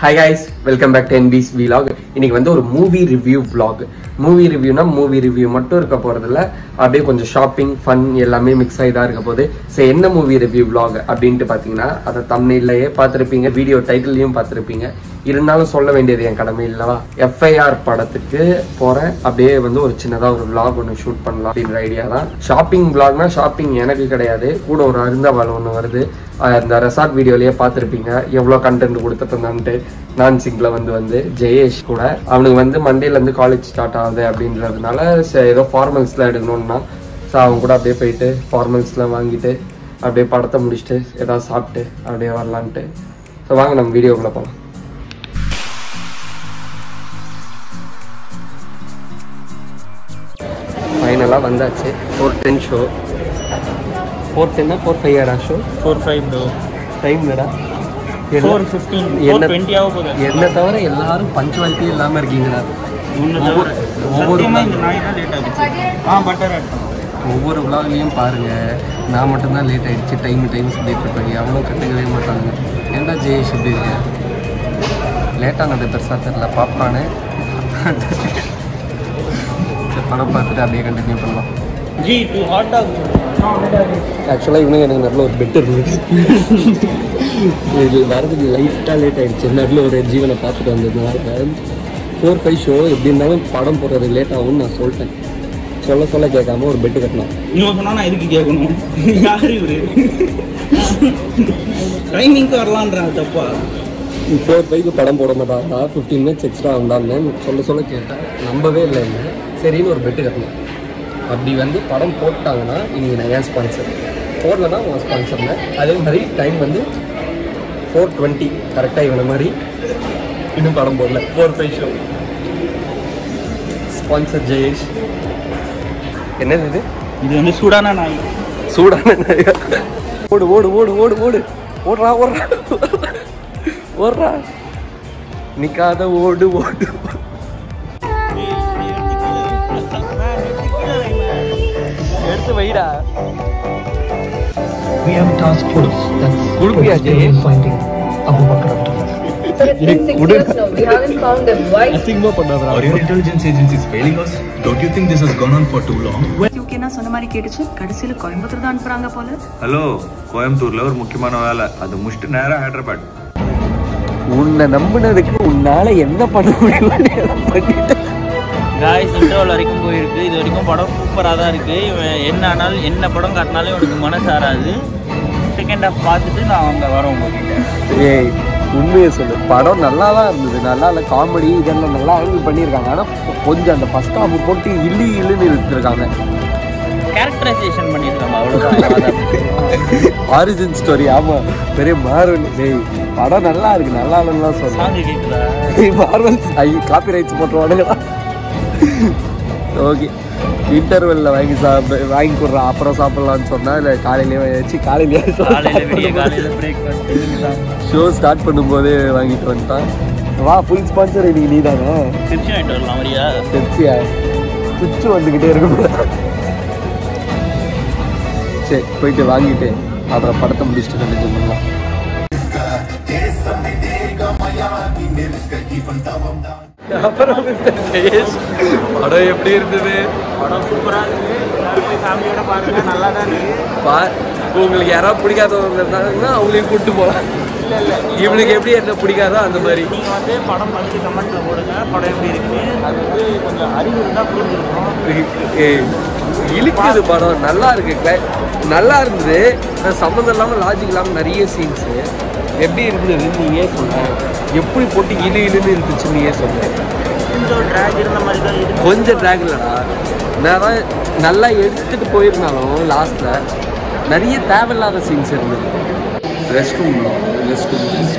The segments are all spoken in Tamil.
Hi guys welcome back to என்பிஸ் vlog இன்னைக்கு வந்து ஒரு மூவி ரிவ்யூ vlog மூவி ரிவ்யூனா மூவி ரிவ்யூ மட்டும் இருக்க போறதில்ல அப்படியே கொஞ்சம் ஷாப்பிங் ஃபன் எல்லாமே மிக்ஸ் ஆகி தான் இருக்க போகுது ஸோ என்ன மூவி ரிவ்யூ vlog அப்படின்ட்டு பார்த்தீங்கன்னா அதை தமிழ்லையே பார்த்துருப்பீங்க வீடியோ டைட்டிலையும் பார்த்துருப்பீங்க இருந்தாலும் சொல்ல வேண்டியது என் கடமை இல்லவா எஃப்ஐஆர் படத்துக்கு போறேன் அப்படியே வந்து ஒரு சின்னதாக ஒரு vlog ஒன்று ஷூட் பண்ணலாம் அப்படின்ற ஐடியா தான் ஷாப்பிங் vlogனா ஷாப்பிங் எனக்கு கிடையாது கூட ஒரு அருந்தாவல் ஒன்று வருது அஹ் இந்த ரெசார்ட் வீடியோலயே பார்த்துருப்பீங்க எவ்வளோ கண்டென்ட் கொடுத்துட்டு இருந்தான்ட்டு நான் சிங்கில் வந்து வந்து ஜெயேஷ் கூட அவனுக்கு வந்து மண்டேலேருந்து காலேஜ் ஸ்டார்ட் ஆகுது அப்படின்றதுனால சரி, ஏதோ ஃபார்மல்ஸ்லாம் எடுக்கணும்னா ஸோ அவன் கூட அப்படியே போயிட்டு ஃபார்மல்ஸ்லாம் வாங்கிட்டு அப்படியே படத்தை முடிச்சுட்டு ஏதாவது சாப்பிட்டு அப்படியே வரலான்ட்டு ஸோ வாங்க நம்ம வீடியோக்குள்ளே போகலாம் ஃபைனலாக வந்தாச்சு ஃபோர் டென் ஷோ ஃபோர் டென்னா ஃபோர் ஃபைவ் ஆடா show four five bro time என்னடா ஃபோர் ஃபிஃப்டீன் என்ன- ஃபோர் டுவெண்ட்டி ஆக போகுது என்ன தவிர எல்லாரும் பஞ்சுவாலிட்டி இல்லாம இருக்கீங்களா ஒன்று ஒவ்வொரு- தவிர ஒவ்வொரு சத்தியமா இந்த நாய் தான் லேட் ஆகுச்சு ஆ பட்டர் ஆட்டம் ஒவ்வொரு விழாவிலையும் பாருங்க நான் மட்டும்தான் லேட் ஆயிடுச்சு டைம் டைம் சொல்லிட்டு இருப்பாங்க அவனும் கண்டுக்கவே மாட்டாங்க ஏன்டா ஜெயேஷ் இப்படி இருக்க லேட்டானது பெருசாக தெரில பாப்பானு சரி படம் பார்த்துட்டு அப்படியே கண்டினியூ பண்ணலாம் ஜி டூ ஹாட் டாக் ஆக்சுவலாக இவனுக்கு எனக்கு நல்ல ஒரு பெட் இருந்தது இது வரதுக்கு லைட்டாக லேட் ஆயிடுச்சு நடுவில் ஒரு ஜீவனை பார்த்துட்டு வந்ததுனால ஃபோர் ஃபைவ் ஷோ எப்படி இருந்தாலும் படம் போடுறது லேட் ஆகும்னு நான் சொல்லிட்டேன் சொல்ல சொல்ல கேட்காம ஒரு பெட்டு கட்டணும் இவன் சொன்னா நான் எதுக்கு கேட்கணும் யார் இவரு டைமிங்க்கு வரலான்றான் தப்பா ஃபோர் ஃபைவ்க்கு படம் போட மாட்டாங்க ஃபிஃப்டீன் மினிட்ஸ் எக்ஸ்ட்ரா வந்தான்னு சொல்ல சொல்ல கேட்டேன் நம்பவே இல்லை என்ன சரின்னு ஒரு பெட்டு கட்டணும் அப்படி வந்து படம் போட்டாங்கன்னா இன்னைக்கு நான் ஏன் ஸ்பான்சர் போடலன்னா உன் ஸ்பான்சர்ல அதே மாதிரி டைம் வந்து ஃபோர் டுவெண்ட்டி கரெக்டாக இவனை மாதிரி இன்னும் படம் போடல four five show sponsor Jayesh என்னது இது இது வந்து சூடான நாய் சூடான நாயா? ஓடு ஓடு ஓடு ஓடு ஓடு ஓடுறா ஓடுறா ஓடுறா நிக்காத ஓடு ஓடு எடுத்து வைடா We have a task force that's Gulpiya focused Jayesh. on finding Abu Bakr Abdullah. But it's been six years now. We haven't found them. Why? அசிங்கமா பண்ணாதடா Are your intelligence agencies failing us? Don't you think this has gone on for too long? யூகே நான் சொன்ன மாதிரி கேட்டுச்சு கடைசியில கோயம்புத்தூர் தான் அனுப்புறாங்க போல ஹலோ கோயம்புத்தூர்ல ஒரு முக்கியமான வேலை அது முடிச்சுட்டு நேரா ஹைதராபாத் உன்னை நம்பினதுக்கு உன்னால என்ன பண்ண முடியும் பண்ணிட்ட காய்ஸ் இன்டர்வல் வரைக்கும் போயிருக்கு இது வரைக்கும் படம் சூப்பராக தான் இருக்கு இவன் என்ன ஆனாலும் என்ன படம் காட்டினாலும் இவனுக்கு மனசு ஆறாது செகண்ட் ஹாஃப் பார்த்துட்டு நான் அங்கே வரேன் உங்ககிட்ட ஏய் உண்மையை சொல்லு படம் நல்லா தான் இருந்தது நல்லா இல்லை காமெடி இதெல்லாம் நல்லா ஹேண்டில் பண்ணியிருக்காங்க ஆனால் கொஞ்சம் அந்த ஃபர்ஸ்ட் ஹாஃப் போட்டு இழு இழுன்னு இழுத்துருக்காங்க கேரக்டரைசேஷன் பண்ணியிருக்காங்க அவ்வளோதான் ஆரிஜின் ஸ்டோரி ஆமா பெரிய மார்வல் டேய் படம் நல்லா இருக்கு நல்லா இல்லைன்னு சொல்றேன் சாங்கு கேட்குதா மார்வல் ஐ காப்பி ரைட்ஸ் போட்டுருவானுங்களா ஓகே இன்டர்வெல்ல வாங்கி சாப்பிட வாங்கி கொடுறா அப்புறம் சாப்பிடலாம்னு சொன்னா இல்லை காலையிலேயே வச்சு காலையில் விடிய காலையிலேயே காலையில் பிரேக்ஃபாஸ்ட் ஷோ ஸ்டார்ட் பண்ணும்போதே வாங்கிட்டு வந்துட்டான் வா ஃபுல் ஸ்பான்சர் இன்னைக்கு நீ தானே திருச்சி வாங்கிட்டு வரலாம் வரியா பெப்சியா சுச்சு வந்துக்கிட்டே இருக்கும் சரி போயிட்டு வாங்கிட்டு அப்புறம் படத்தை முடிச்சுட்டு கண்டினியூ பண்ணலாம் அப்புறம் Mr. ஜெயேஷ், படம் எப்படி இருந்தது படம் சூப்பராக இருக்குது எல்லாரும் போய் ஃபேமிலியோட பாருங்க நல்லா தான் இருக்குது பா உங்களுக்கு யாராவது பிடிக்காதவங்க இருந்தாங்கன்னா அவங்களையும் கூப்பிட்டு போகலாம் இவனுக்கு எப்படி என்ன பிடிக்காதோ அந்த மாதிரி நீங்கள் வந்து படம் பார்த்துட்டு கமெண்ட்டில் போடுங்க படம் எப்படி இருக்குது அது வந்து கொஞ்சம் அறிவு இருந்தால் புரிஞ்சிருக்கும் ஏய், இழுக்குது படம் நல்லா இருக்கு cli- நல்லா இருந்தது ஆனா சம்மந்தம் இல்லாமல் லாஜிக் இல்லாமல் நிறைய சீன்ஸு எப்படி இருந்தது நீயே சொல்ல எப்படி போட்டு இழு இழுன்னு இருந்துச்சு நீயே சொல்ல கொஞ்சம் ஒரு ட்ராக் இருந்த மாதிரி தான் இருக்கு கொஞ்சம் ட்ராக் இல்லைடா நான் தான் நல்லா எடுத்துட்டு போயிருந்தாலும் லாஸ்ட்டில் நிறைய தேவையில்லாத சீன்ஸ் இருந்தது ரெஸ்ட் ரூம் ரெஸ்ட் ரூம்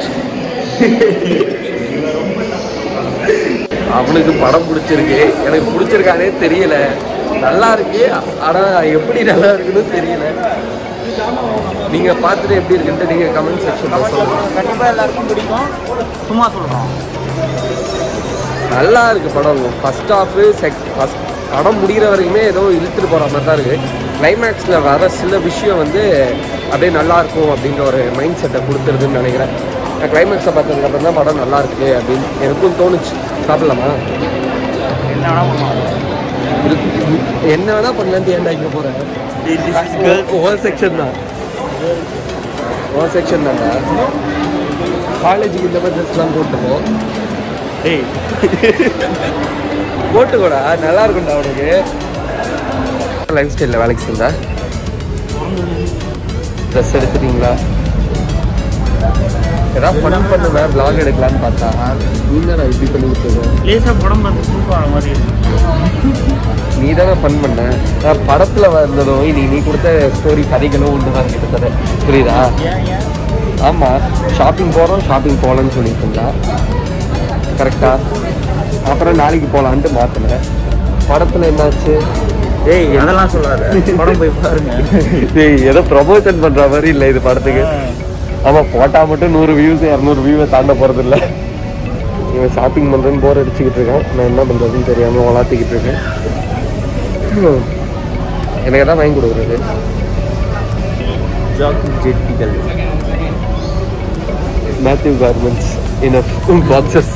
அவனுக்கு படம் பிடிச்சிருக்கு எனக்கு பிடிச்சிருக்கானே தெரியல நல்லா இருக்கு ஆனா எப்படி நல்லா இருக்குன்னு தெரியல நீங்க பார்த்துட்டு எப்படி இருக்குன்ட்டு நீங்க கமெண்ட் செக்ஷன்ல சொல்லுங்க கண்டிப்பாக எல்லாருக்கும் பிடிக்கும் சும்மா சொல்கிறோம் நல்லா இருக்கு படம் ஃபர்ஸ்ட் ஹாஃபு செக் ஃபஸ்ட் படம் முடிகிற வரைக்குமே ஏதோ இழுத்துட்டு போகிற மாதிரி தான் இருக்குது கிளைமேக்ஸில் வர சில விஷயம் வந்து அப்படியே நல்லா இருக்கும் அப்படின்ற ஒரு மைண்ட் செட்டை கொடுத்துருதுன்னு நினைக்கிறேன் நான் கிளைமேக்ஸை பார்த்ததுக்கு அப்புறம் தான் படம் நல்லா இருக்கு அப்படின்னு எனக்கும் தோணுச்சு சாப்பிடலாமா என்ன வேணா பண்ணுவாங்க என்ன வேணா பண்ணலான்ட்டு ஏன்டா இங்கே போகிறேன் ஓ செக்ஷன் தான் ஓ செக்ஷன் தான்டா காலேஜுக்கு இந்த மாதிரி ட்ரெஸ்லாம் போட்டுப்போம் டேய் போட்டுக்கோடா நல்லா இருக்கும்டா உனக்கு லைஃப் ஸ்டைலில் வேலைக்கு சேர்ந்தா ட்ரெஸ் எடுத்துட்டீங்களா ஏதாவது ஃபன் பண்ணுவேன் vlog எடுக்கலான்னு பார்த்தா நீங்கடா இப்படி பண்ணி கொடுத்துருக்கோம் லேசாக படம் பார்த்து தூக்கம் வர மாதிரி இருக்கு நீ தானே ஃபன் பண்ண நான் படத்துல வந்ததும் நீ நீ கொடுத்த ஸ்டோரி கதைகளும் ஒன்று தான் கிட்டத்தட்ட புரியுதா ஏன் ஏன் ஆமா ஷாப்பிங் போறோம் ஷாப்பிங் போகலன்னு சொல்லிட்டு இருந்தா கரெக்டா அப்புறம் நாளைக்கு போகலான்ட்டு மாத்தினேன் படத்துல என்னாச்சு டேய் அதெல்லாம் சொல்லாத படம் போய் பாருங்க டேய் ஏதோ ப்ரமோஷன் பண்ற மாதிரி இல்லை இது படத்துக்கு ஆமா போட்டா மட்டும் நூறு வியூஸ் இரநூறு வியூவை தாண்ட போறது இல்ல இவன் ஷாப்பிங் பண்றேன்னு போர் அடிச்சுக்கிட்டு இருக்கான் நான் என்ன பண்றதுன்னு தெரியாம வளாத்திக்கிட்டு இருக்கேன் ஹம். எனக்கு தான் வாங்கி கொடுக்குறது ஜாக்கி ஜெட்டிகள் மேத்யூ கார்மெண்ட்ஸ் இன் பாக்ஸஸ்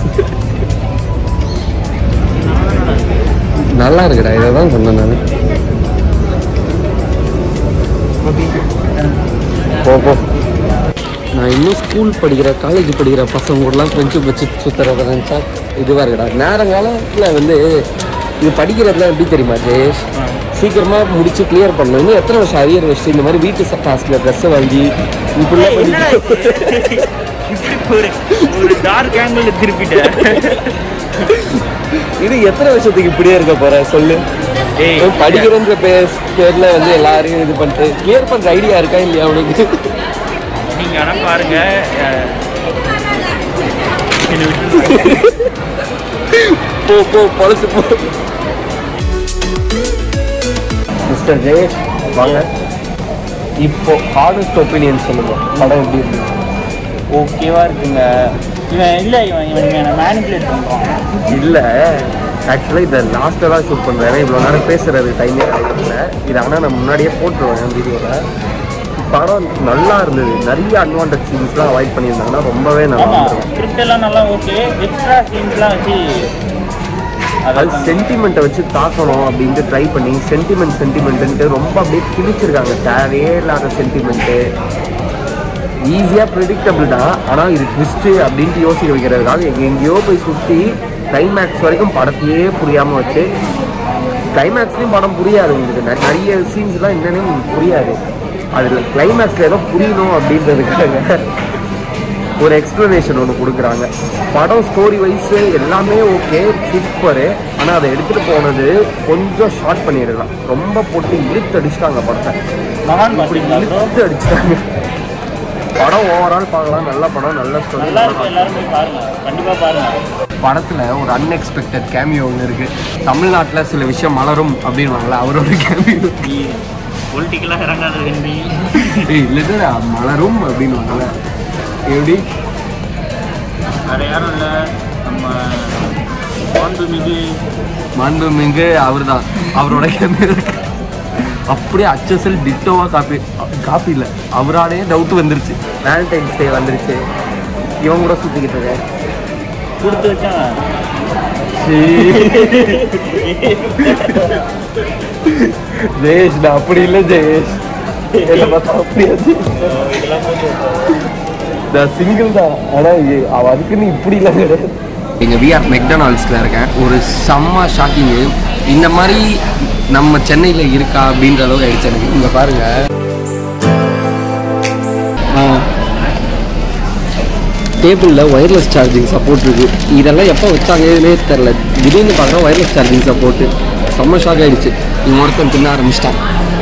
நல்லா இருக்குடா இதை தான் சொன்னேன் நான் போ போ நான் இன்னும் ஸ்கூல் படிக்கிற காலேஜ் படிக்கிற பசங்க கூடலாம் ஃப்ரெண்ட்ஷிப் வச்சு சுற்றுறத நினச்சா இதுவாக இருக்குடா நேரங்காலத்தில் வந்து இது படிக்கிறதுலாம் எப்படி தெரியுமா ஜெயேஷ் சீக்கிரமாக முடிச்சு கிளியர் பண்ணணும் இன்னும் எத்தனை வருஷம் அரியர் வச்சுட்டு இந்த மாதிரி வீட்டு டாஸ்கில் ட்ரெஸ்ஸை வாங்கி இப்படிலாம் என்னடா பண்ணி இது? இப்படி ஒரு ஒரு டார்க் ஆங்கிள் திருப்பிட்டேன் இது எத்தனை வருஷத்துக்கு இப்படியே இருக்க போற சொல்லு ஏய் இவன் படிக்கிறன்ற பேர் பேர்ல வந்து எல்லாரையும் இது பண்ணிட்டு கிளியர் பண்ற ஐடியா இருக்கா இல்லையா அவனுக்கு நீங்க ஆனா பாருங்க அஹ், என்னை விட்டு போ போ பொழைச்சு போ மிஸ்டர் ஜெயேஷ் வாங்க இப்போ ஹானஸ்ட் ஒப்பீனியன் சொல்லுங்க படம் எப்படி இருக்கு ஓகேவா இருக்குங்க இவன் இல்ல இவன் இவன் என்ன மேனிபுலேட் பண்றான் இல்ல ஆக்சுவலாக இதை லாஸ்ட்டாக தான் ஷூட் பண்ணுறேன் ஏன்னா இவ்வளோ நேரம் பேசுறது டைமே கிடைக்கல இது ஆனால் நான் முன்னாடியே போட்டுருவேன் வீடியோவில் படம் நல்லா இருந்தது நிறைய அட்வான்டேஜ் சீன்ஸ்லாம் அவாய்ட் பண்ணியிருந்தாங்கன்னா ரொம்பவே நல்லா ஆமா இருந்திருக்கும் ஸ்கிரிப்ட் எல்லாம் நல்லா ஓகே எக்ஸ்ட்ரா சீன்ஸ்லாம் வச்சு அது அதாவது சென்டிமெண்ட்டை வச்சு தாக்கணும் அப்படின்ட்டு ட்ரை பண்ணி சென்டிமெண்ட் சென்டிமெண்ட்டுன்ட்டு ரொம்ப அப்படியே கிழிச்சிருக்காங்க தேவையே இல்லாத சென்டிமெண்ட்டு ஈஸியாக ப்ரிடிக்டபிள் தான் ஆனால் இது ட்விஸ்ட்டு அப்படின்ட்டு யோசிக்க வைக்கிறதுக்காக எங்க எங்கேயோ போய் சுற்றி கிளைமேக்ஸ் வரைக்கும் படத்தையே புரியாமல் வச்சு கிளைமேக்ஸ்லேயும் படம் புரியாது உங்களுக்கு நெ- நிறைய சீன்ஸ்லாம் என்னன்னு உங்களுக்கு புரியாது அதில் கிளைமேக்ஸில் ஏதோ புரியணும் அப்படின்றதுக்காக ஒரு எக்ஸ்ப்ளனேஷன் ஒன்று கொடுக்குறாங்க படம் ஸ்டோரி வைஸ் எல்லாமே ஓகே சூப்பரு ஆனால் அதை எடுத்துகிட்டு போனது கொஞ்சம் ஷார்ட் பண்ணிடலாம் ரொம்ப போட்டு இழுத்து அடிச்சிட்டாங்க படத்தை மகான் பாத்தீங்களா bro? இழுத்து அடிச்சிட்டாங்க படம் ஓவரால் பார்க்கலாம் நல்ல படம் நல்ல ஸ்டோரி நல்லா இருக்கு எல்லாரும் போய் பாருங்க கண்டிப்பா பாருங்க படத்தில் ஒரு அன்எக்ஸ்பெக்டட் கேமியோ ஒன்று இருக்குது தமிழ்நாட்டில் சில விஷயம் மலரும் அப்படின்வாங்களே அவரோட கேமியோ நீ பொலிட்டிக்கலாக இறங்காத வெண்டி இல்லைன்னா மலரும் அப்படின்வாங்களே எப்படி வேற யாரும் இல்லை நம்ம மாண்புமிகு மாண்புமிகு அவர் தான் அவரோட கேமியோ இருக்கு அப்படியே அச்சசல் டிட்டோவாக காப்பி காப்பி இல்லை அவராலே டவுட் வந்துருச்சு வேலண்டைன்ஸ் டே வந்துருச்சு இவன் கூட சுற்றிக்கிட்டு இருக்கேன் கொடுத்து வச்சான் ஜெயேஷ் நான் அப்படி இல்லை ஜெயேஷ் என்ன பார்த்தா அப்படியாச்சு இதெல்லாம் போட்டு நான் சிங்கிள் தான் ஆனால் அவ அதுக்குன்னு இப்படி இல்லை கிடையாது எங்கள் விஆர் மெக்டனால்ட்ஸில் இருக்கேன் ஒரு செம்ம ஷாக்கிங்கு இந்த மாதிரி நம்ம சென்னையில் இருக்கா அப்படின்ற அளவுக்கு ஆயிடுச்சு எனக்கு இங்கே பாருங்க டேபிளில் ஒயர்லெஸ் சார்ஜிங் சப்போர்ட் இருக்கு இதெல்லாம் எப்போ வச்சாங்கன்னே தெரில திடீர்னு பார்க்குறேன் ஒயர்லெஸ் சார்ஜிங் சப்போர்ட்டு செம்ம ஷாக் ஆயிடுச்சு இவன் ஒருத்தன் தின்ன ஆரம்பிச்சிட்டான்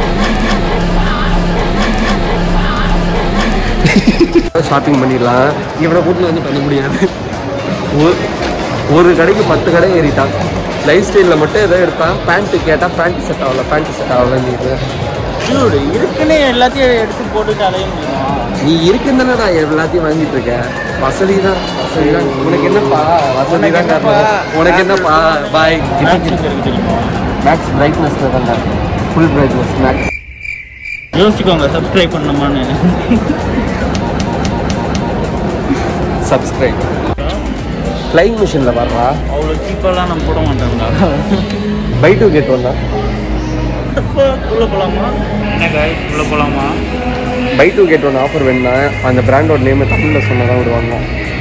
ஷாப்பிங் பண்ணிடலாம் இவனை கூட்டில் வந்து பண்ண முடியாது ஒரு ஒரு கடைக்கு பத்து கடை ஏறிட்டான் லைஃப் ஸ்டைலில் மட்டும் எதோ எடுத்தான் பேண்ட்டு கேட்டால் பேண்ட் செட் ஆகல பேண்ட் செட் ஆகலன்னு டியூடு இருக்குன்னு எல்லாத்தையும் எடுத்து போட்டுட்டு அலைய முடியுமா நீ இருக்குன்னு தானே நான் எல்லாத்தையும் வாங்கிட்டு இருக்கேன் வசதி தான் வசதி தான் உனக்கு என்னப்பா வசதி உனக்கு தான் என்னப்பா? காரணம். உனக்கு என்னப்பா பாய் மேக்ஸ் இருக்கு தெரியுமா மேக்ஸ் பிரைட்னஸ் தான் ஃபுல் பிரைட்னஸ் மேக்ஸ் யோசிச்சுக்கோங்க சப்ஸ்கிரைப் பண்ணணுமான்னு சப்ஸ்கிரைப் ஃப்ளைங் மிஷினில் வர்றா அவ்வளோ சீப்பாலாம் நம்ம போட மாட்டோம்டா பை டூ கெட் ஒன்னா உள்ள போலாமா என்ன காய் உள்ள போலாமா buy two get one offer வேணும்னா அந்த பிராண்டோட நேம் தமிழில் சொன்னதான் விடுவாங்க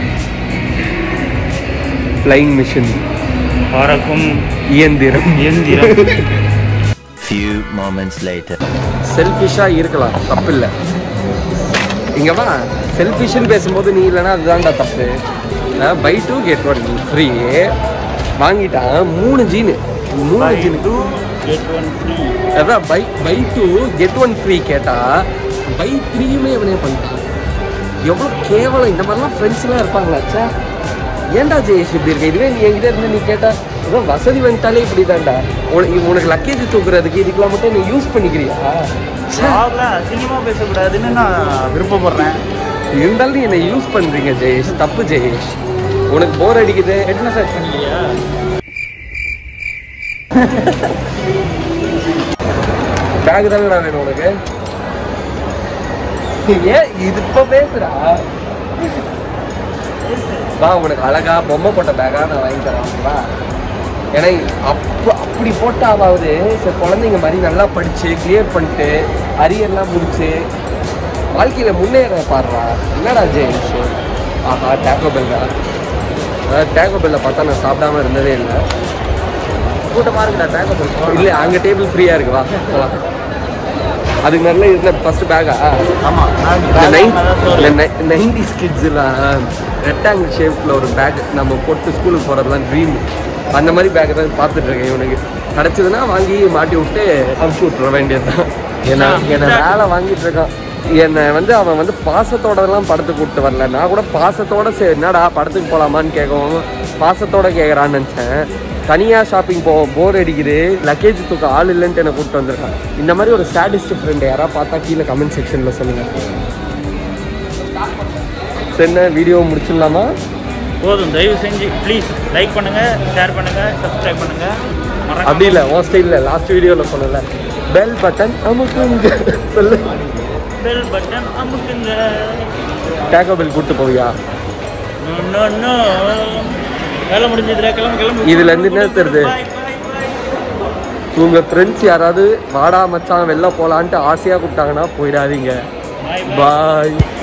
ஃப்ளைங் மிஷின் பறக்கும் இயந்திரம் இயந்திரம் Few moments later. செல்ஃபிஷாக இருக்கலாம் தப்பு இல்லை இங்கே வா செல்ஃபிஷ்னு பேசும்போது நீ இல்லைன்னா அதுதான்டா தப்பு buy two get one free வாங்கிட்டான் மூணு ஜீனு மூணு ஜீனு கெட் ஒன் ஃப்ரீ அதான் buy buy two get one free கேட்டா பை த்ரீயுமே இவனே பண்ணிட்டான் எவ்வளோ கேவலம் இந்த மாதிரிலாம் ஃப்ரெண்ட்ஸ்லாம் இருப்பாங்களா ச்சே ஏன்டா ஜெயேஷ் இப்படி இருக்க இதுவே நீ என்கிட்ட இருந்து நீ கேட்டா ஏதோ வசதி வந்துட்டாலே இப்படி தான்டா உனக்கு லக்கேஜ் தூக்குறதுக்கு இதுக்கெல்லாம் மட்டும் நீ யூஸ் பண்ணிக்கிறியா ச்சே. சினிமா பேசக்கூடாதுன்னு நான் விருப்பப்படுறேன் இருந்தாலும் நீ என்னை யூஸ் பண்றீங்க ஜெயேஷ் தப்பு ஜெயேஷ் உனக்கு போர் அடிக்குது ஹெட் மசாஜ் பண்ணலையா பேக் தானடா வேணும் உனக்கு ஏன் இது இப்போ பேசுறா வா உனக்கு அழகா பொம்மை போட்ட பேக்கா நான் வாங்கி தரேன் வா ஏன்னா அப்போ அப்படி போட்டாவது சரி குழந்தைங்க மாதிரி நல்லா படிச்சு கிளியர் பண்ணிட்டு அரியர்லாம் முடிச்சு வாழ்க்கையில முன்னேற பாடுறா என்னடா ஜெயின்ஸ் ஆஹா டேக்கோ பெல்லா டேக்கோ பெல்ல பார்த்தா நான் சாப்பிடாம இருந்ததே இல்லை கூட்டமா இருக்குடா டேக்கோ பெல் இல்லை அங்கே டேபிள் ஃப்ரீயாக இருக்கு வா போலாம். அதுக்கு நல்ல இருந்த ஃபர்ஸ்ட் பேக்கா ஆமா இந்த நைன்டி ஸ்கிட்ஸ்லாம் ரெக்டாங்கிள் ஷேப்பில் ஒரு பேக் நம்ம போட்டு ஸ்கூலுக்கு போகிறதுலாம் ட்ரீம் அந்த மாதிரி பேக்கை தான் பார்த்துட்டு இருக்கேன் இவனுக்கு கிடச்சதுன்னா வாங்கி மாட்டி விட்டு அனுப்பிச்சி விட்டுற வேண்டியது தான் ஏன்னா என்னை வேலை வாங்கிட்டு இருக்கான் என்னை வந்து அவன் வந்து பாசத்தோடலாம் படத்துக்கு கூப்பிட்டு வரல நான் கூட பாசத்தோட சரி என்னடா படத்துக்கு போகலாமான்னு கேட்கவும் பாசத்தோட கேட்குறான்னு நினச்சேன் தனியாக ஷாப்பிங் போ போர் அடிக்குது லக்கேஜ் தூக்க ஆள் இல்லைன்ட்டு என்னை கூப்பிட்டு வந்திருக்கான் இந்த மாதிரி ஒரு சாடிஸ்ட் ஃப்ரெண்ட் யாராவது பார்த்தா கீழே கமெண்ட் செக்ஷனில் சொல்லுங்கள் சரி என்ன வீடியோ முடிச்சிடலாமா போதும் தயவு செஞ்சு ப்ளீஸ் லைக் பண்ணுங்க ஷேர் பண்ணுங்க சப்ஸ்கிரைப் பண்ணுங்க மறக்காம அப்படி இல்லை உன் ஸ்டைலில் லாஸ்ட் வீடியோவில் சொன்னல பெல் பட்டன் அமுக்குங்க சொல்லு பெல் பட்டன் அமுக்குங்க டேக்கோ பெல் கூப்பிட்டு போவியா No, no, no. வேலை முடிஞ்சதுல கிளம்பு கிளம்பு இதுல இருந்து என்ன தெரியுது? Bye, bye, bye. உங்க ஃப்ரெண்ட்ஸ் யாராவது வாடா மச்சான் வெளில போலான்ட்டு ஆசையாக கூப்பிட்டாங்கன்னா போயிடாதீங்க Bye, bye. பாய்